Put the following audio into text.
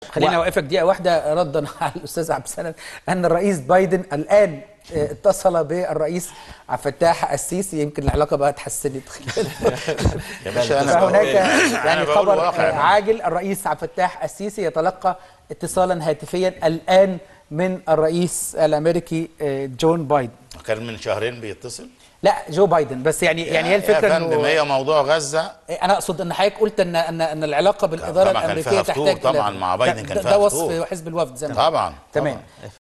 خليني اوقفك دقيقه واحده ردا على الاستاذ عبد السلام ان الرئيس بايدن الان آه، اتصل بالرئيس عبد الفتاح السيسي يمكن العلاقه بقى اتحسنت يا باشا انا بقول- فهناك أنا يعني بقول خبر واقع. آه، عاجل الرئيس عبد الفتاح السيسي يتلقى اتصالا هاتفيا الان من الرئيس الامريكي آه، جون بايدن كان من شهرين بيتصل لا جو بايدن بس يعني يعني هي الفكره يا فندم انه هي موضوع غزه انا اقصد ان حضرتك قلت ان ان ان العلاقه بالاداره طبعاً كان الامريكيه فيها فتور تحتاج إلى- طبعاً مع بايدن ده- كان ده- فيها ده فتور. وصف حزب الوفد زي ما طبعا تمام طبعاً.